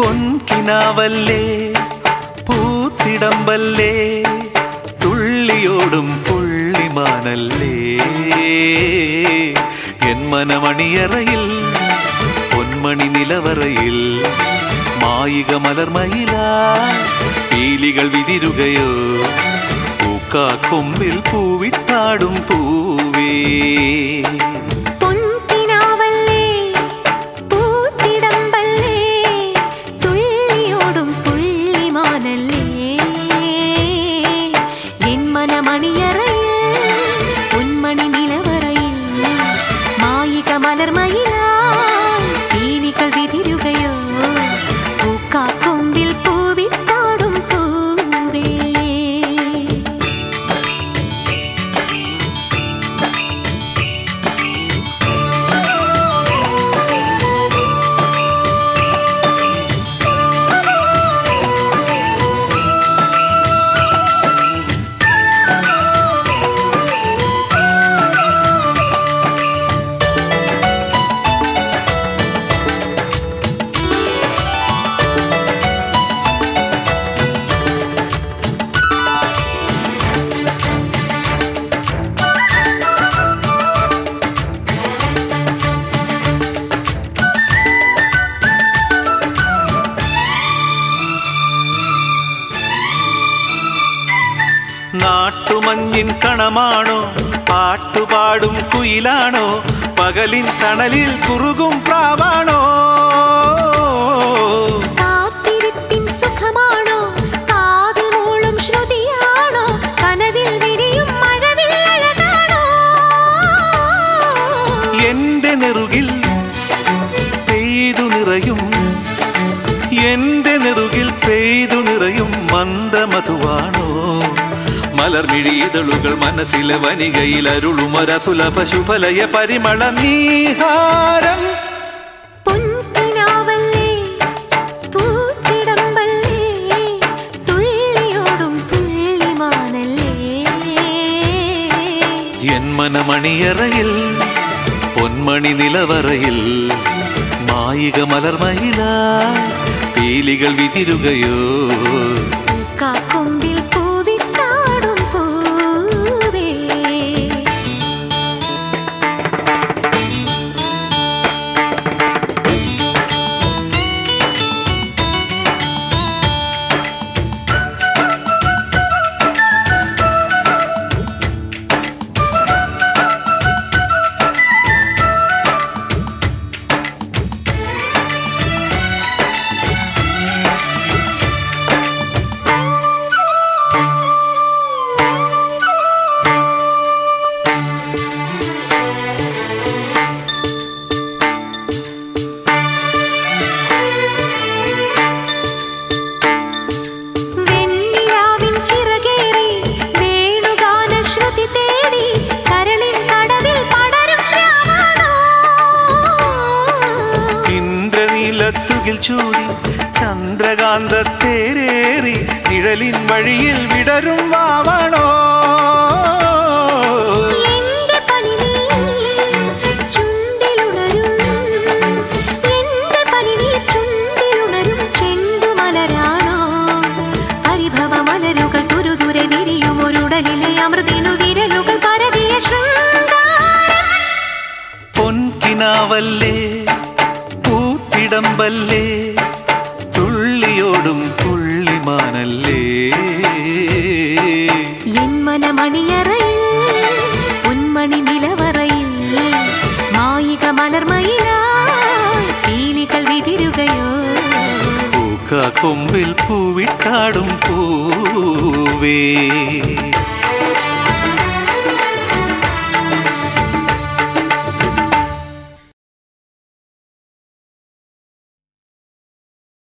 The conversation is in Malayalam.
പൊൻകിനാവല്ലേ പൂത്തിടമ്പല്ലേ തുള്ളിയോടും പുള്ളിമാനല്ലേ എൻ മനമണിയറയിൽ പൊന്മണി നിലവറയിൽ മായിക മലർമയില പീലികൾ വിതിരുകയോ പൂക്കാക്കൊമ്പിൽ പൂവിട്ടാടും പൂവേ പൊൻകിനാവല്ലേ പൂത്തിടമ്പല്ലേ തുള്ളിയോടും പുള്ളിമാനല്ലേ എൻ മനമണിയറയിൽ പൊന്മണി നിലവറയിൽ മായിക മലർമയിലായി പീലികൾ വിതിരുകയോ പൂക്കാക്കൊമ്പിൽ പൂവിത്താടും പൂവേ നാട്ടുമഞ്ഞിൻ കണമാണോ പാട്ടുപാടും കുയിലാണോ പകലിൻ തണലിൽ കുറുകും പ്രാവാണോ കാത്തിരിപ്പിൻ സുഖമാണോ കാതിൽ മൂളും ശ്രുതിയാണോ കനവിൽ വിരിയും മഴവിൽ അഴകാണോ എന്റെ നെറുകിൽ പെയ്തു നിറയും എന്റെ നെറുകിൽ പെയ്തു നിറയും മന്ദമധുവാണോ മലർമിഴിതളുകൾ മനസ്സിലെ വനികയിൽ അരുളുമൊരസുലഭ ശുഭലയ പരിമള നീഹാരം പൊൻകിനാവല്ലേ പൂത്തിടമ്പല്ലേ തുള്ളിയോടും പുള്ളിമാനല്ലേ എൻ മനമണിയറയിൽ പൊന്മണി നിലവറയിൽ മായിക മലർമയില പീലികൾ വിതിരുകയോ കാക്കൊമ്പിൽ പൂവിത്താടും പൂവേ വെണ്ണിലാവിൻ ചിറകേറി വേണുഗാന ശ്രുതി തേടി കരളിൻ കടവിൽ പടരും രാമാണോ ഇന്ദ്രനീലത്തുകിൽ ചൂടി ചന്ദ്രകാന്ത തേരേറി നിഴലിൻ വഴിയിൽ വിടരും വാവണോ എന്റെ പനിനീർ ചുണ്ടിലുണരും എന്റെ പനിനീർ ചുണ്ടിലുണരും ചെണ്ടുമലരാണോ പരിഭവ മലരുകൾ തുരുതുരെ വിരിയും ഒരുടലിലെ അമൃതിനു വിരലുകൾ പരതിയ ശൃംഗാരം പൊൻകിനാവല്ലേ പൂത്തിടമ്പല്ലേ തുള്ളിയോടും പുള്ളിമാനല്ലേ എൻ മനമണിയറയിൽ പൊന്മണി നിലവറയിൽ മായിക മലർമയിലായി പീലികൾ വിതിരുകയോ പൂക്ക കൊമ്പിൽ പൂവിട്ടാടും പൂവേ